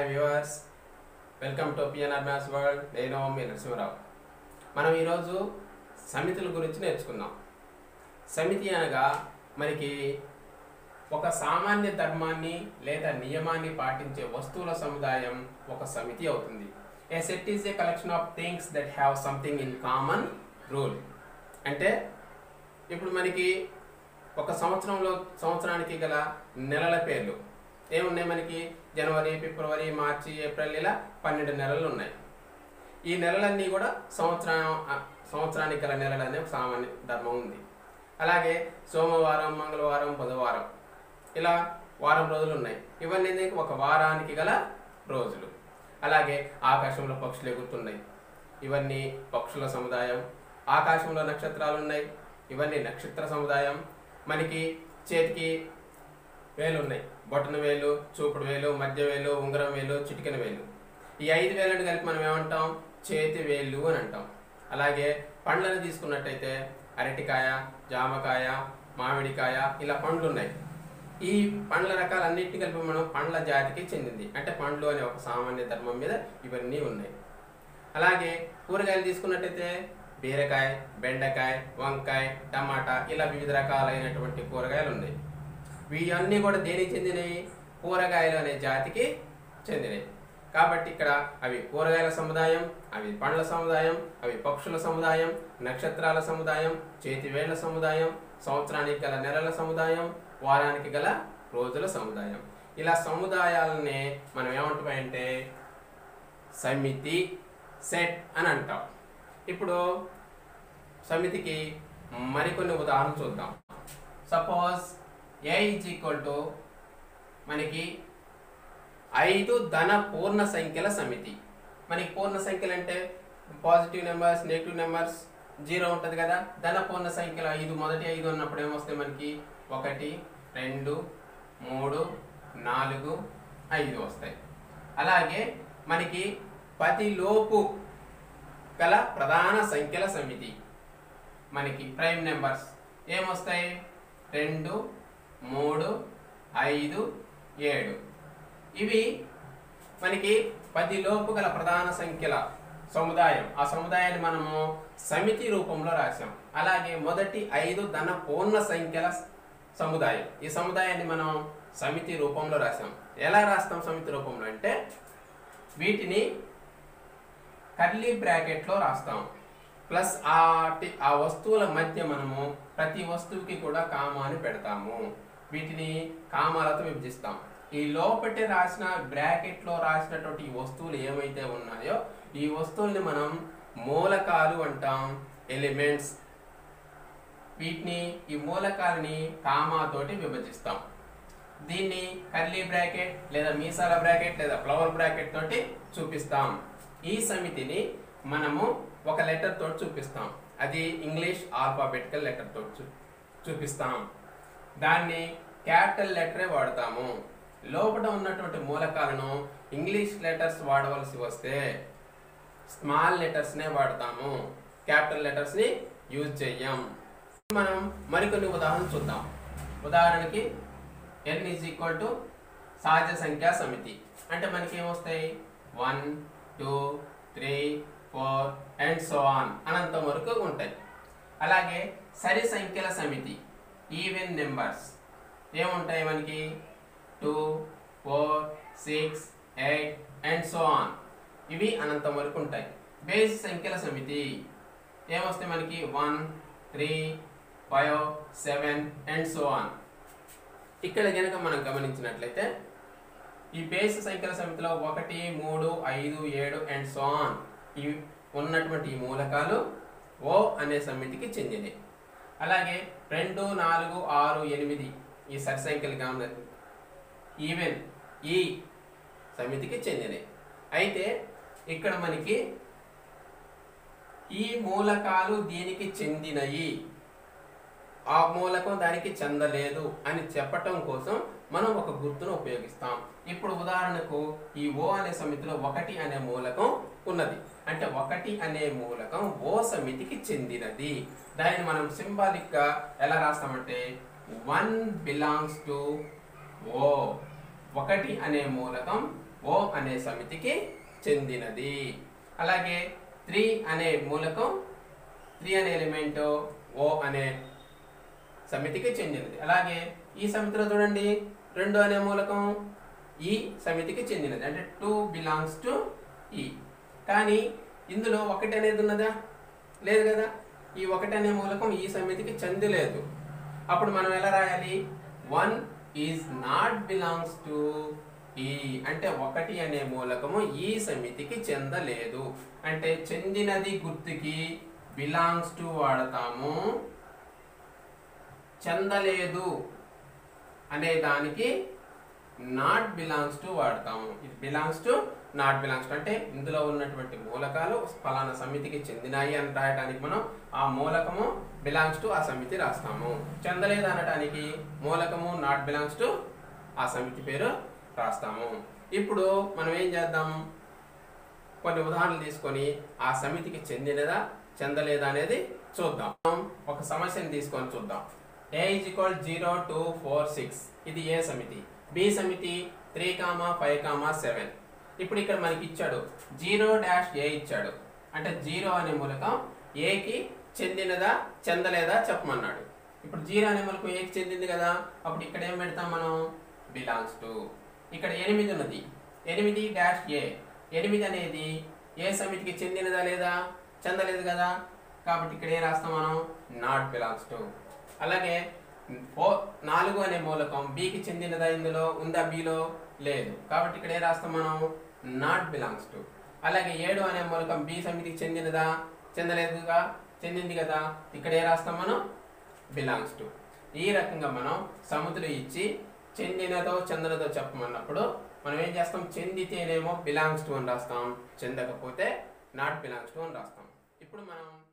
Hi viewers welcome to PNR maths world నేను మీ నరసింహరావు మనం ఈరోజు సమితుల గురించి నేర్చుకుందాం సమితి అనగా మనకి ఒక సామాన్య ధర్మాన్ని లేదా నియమాన్ని పాటించే వస్తువుల సముదాయం ఒక సమితి అవుతుంది a set is a collection of things that have something in common rule అంటే ఇప్పుడు మనకి ఒక సంవత్సరంలో సంవత్సరానికి గల నెలల పేర్లు ఏమున్నాయి మనకి జనవరి ఫిబ్రవరి మార్చి ఏప్రిల్ ఇలా పన్నెండు నెలలు ఉన్నాయి ఈ నెలలన్నీ కూడా సంవత్సరం ఆ, సంవత్సరానికి గల నెలలు అనే ఒక సామాన్య ధర్మం ఉంది అలాగే సోమవారం మంగళవారం బుధవారం ఇలా వారం రోజులు ఉన్నాయి ఇవన్నీ ఏంటి? ఒక వారానికి గల రోజులు అలాగే ఆకాశంలో పక్షులు ఎగురుతున్నాయి ఇవన్నీ పక్షుల సముదాయం ఆకాశంలో నక్షత్రాలు ఉన్నాయి ఇవన్నీ నక్షత్ర సముదాయం మనకి చేతికి వేలు ఉన్నాయి బొటన వేలు చూపుడు వేలు మధ్య వేలు ఉంగరం వేలు చిటికెన వేలు ఈ ఐదు వేలను కలిపి మనం ఏమంటాం చేతి వేలు అని అంటాం అలాగే పండ్లను తీసుకున్నట్టయితే అరటికాయ జామకాయ మామిడికాయ ఇలా పండ్లు ఉన్నాయి ఈ పండ్ల రకాలన్నింటినీ కలిపి మనం పండ్ల జాతికి చెందింది అంటే పండ్లు అనే ఒక సామాన్య ధర్మం మీద ఇవన్నీ ఉన్నాయి అలాగే కూరగాయలు తీసుకున్నట్టయితే బీరకాయ బెండకాయ వంకాయ టమాటా ఇలా వివిధ రకాలైనటువంటి కూరగాయలు ఉన్నాయి ఇవన్నీ కూడా దేనికి చెందినవి కూరగాయలు అనే జాతికి చెందినవి కాబట్టి ఇక్కడ అవి కూరగాయల సముదాయం అవి పండ్ల సముదాయం అవి పక్షుల సముదాయం నక్షత్రాల సముదాయం చేతివేళ్ల సముదాయం సంవత్సరానికి గల నెలల సముదాయం వారానికి గల రోజుల సముదాయం ఇలా సముదాయాలనే మనం ఏమంటామంటే సమితి సెట్ అని అంటాం ఇప్పుడు సమితికి మరికొన్ని ఉదాహరణలు చూద్దాం suppose A is equal to మనకి ఐదు ధన పూర్ణ సంఖ్యల సమితి మనకి పూర్ణ సంఖ్యలు అంటే positive numbers negative numbers zero ఉంటుంది కదా ధన పూర్ణ సంఖ్యలు ఐదు మొదటి ఐదు ఉన్నప్పుడు ఏమొస్తాయి మనకి ఒకటి రెండు మూడు నాలుగు ఐదు వస్తాయి అలాగే మనకి పది లోపు గల ప్రధాన సంఖ్యల సమితి మనకి ప్రైమ్ నెంబర్స్ ఏమొస్తాయి రెండు మూడు ఐదు ఏడు ఇవి మనకి పది లోపు గల ప్రధాన సంఖ్యల సముదాయం ఆ సముదాయాన్ని మనము సమితి రూపంలో రాసాం అలాగే మొదటి ఐదు ధన పూర్ణ సంఖ్యల సముదాయం ఈ సముదాయాన్ని మనం సమితి రూపంలో రాసాం ఎలా రాస్తాం సమితి రూపంలో అంటే వీటిని కర్లీ బ్రాకెట్లో రాస్తాం ప్లస్ ఆ టి- ఆ వస్తువుల మధ్య మనము ప్రతి వస్తువుకి కూడా కామాని పెడతాము వీటిని కామాలతో విభజిస్తాం ఈ లోపటి రాసిన బ్రాకెట్లో రాసినటువంటి ఈ వస్తువులు ఏమైతే ఉన్నాయో ఈ వస్తువుల్ని మనం మూలకాలు అంటాం ఎలిమెంట్స్ వీటిని ఈ మూలకాలని కామాతోటి విభజిస్తాం దీన్ని కర్లీ బ్రాకెట్ లేదా మీసాల బ్రాకెట్ లేదా ఫ్లవర్ బ్రాకెట్ తోటి చూపిస్తాం ఈ సమితిని మనము ఒక లెటర్ తోటి చూపిస్తాం అది ఇంగ్లీష్ ఆల్ఫాబెటికల్ లెటర్ తోటి చూ- చూపిస్తాం దాన్ని క్యాపిటల్ లెటరే వాడతాము లోపల ఉన్నటువంటి మూలకాలను ఇంగ్లీష్ లెటర్స్ వాడవలసి వస్తే స్మాల్ లెటర్స్నే వాడతాము క్యాపిటల్ లెటర్స్ని యూజ్ చెయ్యం మనం మరికొన్ని ఉదాహరణలు చూద్దాం ఉదాహరణకి ఎన్ ఈజ్ ఈక్వల్ టు సహజ సంఖ్యా సమితి అంటే మనకి ఏమొస్తాయి one two three four and so on అనంతం వరకు ఉంటాయి అలాగే సరి సంఖ్యల సమితి ఈవెన్ నెంబర్స్ ఏముంటాయి మనకి two four six eight and so on ఇవి అనంతం వరకు ఉంటాయి బేసి సంఖ్యల సమితి ఏమొస్తాయి మనకి one three five seven and so on ఇక్కడ కనుక మనం గమనించినట్లయితే ఈ బేస్ సంఖ్యల సమితిలో ఒకటి మూడు ఐదు ఏడు అండ్ సో ఆన్ ఇవి ఉన్నటువంటి ఈ మూలకాలు ఓ అనే సమితికి చెందినవి అలాగే రెండు నాలుగు ఆరు ఎనిమిది ఈ సరి సంఖ్యలు గమని ఈవెన్ ఈ సమితికి చెందినవి అయితే ఇక్కడ మనకి ఈ మూలకాలు దీనికి చెందినయి ఆ మూలకం దానికి చెందలేదు అని చెప్పటం కోసం మనం ఒక గుర్తును ఉపయోగిస్తాం ఇప్పుడు ఉదాహరణకు ఈ ఓ అనే సమితిలో ఒకటి అనే మూలకం ఉన్నది అంటే ఒకటి అనే మూలకం ఓ సమితికి చెందినది దానిని మనం సింబాలిక్ గా ఎలా రాస్తామంటే వన్ బిలాంగ్స్ టు ఓ ఒకటి అనే మూలకం ఓ అనే సమితికి చెందినది అలాగే త్రీ అనే మూలకం త్రీ అనే ఎలిమెంట్ ఓ అనే సమితికి చెందినది అలాగే ఈ సమితిలో చూడండి రెండు అనే మూలకం ఈ సమితికి చెందినది అంటే టూ బిలాంగ్స్ టు ఈ కానీ ఇందులో ఒకటి అనేది ఉన్నదా లేదు కదా ఈ ఒకటి అనే మూలకం ఈ సమితికి చెందలేదు అప్పుడు మనం ఎలా రాయాలి one is not belongs to E అంటే ఒకటి అనే మూలకము ఈ సమితికి చెందలేదు అంటే చెందినది గుర్తుకి బిలాంగ్స్ టు వాడతాము చెందలేదు అనే దానికి నాట్ బిలాంగ్స్ టు వాడతాము ఇది belongs to not belongs to అంటే ఇందులో ఉన్నటువంటి మూలకాలు ఫలానా సమితికి చెందినాయి అని రాయడానికి మనం ఆ మూలకము బిలాంగ్స్ టు ఆ సమితి రాస్తాము చెందలేదు అనడానికి మూలకము నాట్ బిలాంగ్స్ టు ఆ సమితి పేరు రాస్తాము ఇప్పుడు మనం ఏం చేద్దాం కొన్ని ఉదాహరణలు తీసుకొని ఆ సమితికి చెందినదా చెందలేదా అనేది చూద్దాం ఒక సమస్యను తీసుకొని చూద్దాం A is equal zero two four six ఇది ఏ సమితి బి సమితి three comma five comma seven ఇప్పుడు ఇక్కడ మనకి ఇచ్చాడు జీరో డాష్ ఏ ఇచ్చాడు అంటే జీరో అనే మూలకం ఏకి చెందినదా చెందలేదా చెప్పమన్నాడు ఇప్పుడు జీరో అనే మూలకం ఏకి చెందింది కదా అప్పుడు ఇక్కడ ఏం పెడతాం మనం బిలాంగ్స్ టు ఇక్కడ ఎనిమిది ఉన్నది ఎనిమిది డాష్ ఏ ఎనిమిది అనేది ఏ సమితికి చెందినదా లేదా చెందలేదు కదా కాబట్టి ఇక్కడ ఏం రాస్తాం మనం నాట్ బిలాంగ్స్ టు అలాగే ఫోర్ నాలుగు అనే మూలకం బికి చెందినదా ఇందులో ఉందా బిలో లేదు కాబట్టి ఇక్కడ ఏం రాస్తాం మనం నాట్ బిలాంగ్స్ టు అలాగే ఏడు అనే మూలకం బి సమితికి చెందినదా చెందలేదుగా చెందింది కదా ఇక్కడ ఏ రాస్తాం మనం బిలాంగ్స్ టు ఈ రకంగా మనం సముద్రం ఇచ్చి చెందినదో చెందనదో చెప్పమన్నప్పుడు మనం ఏం చేస్తాం చెందితేనేమో బిలాంగ్స్ టు అని రాస్తాం చెందకపోతే నాట్ బిలాంగ్స్ టు అని రాస్తాం ఇప్పుడు మనం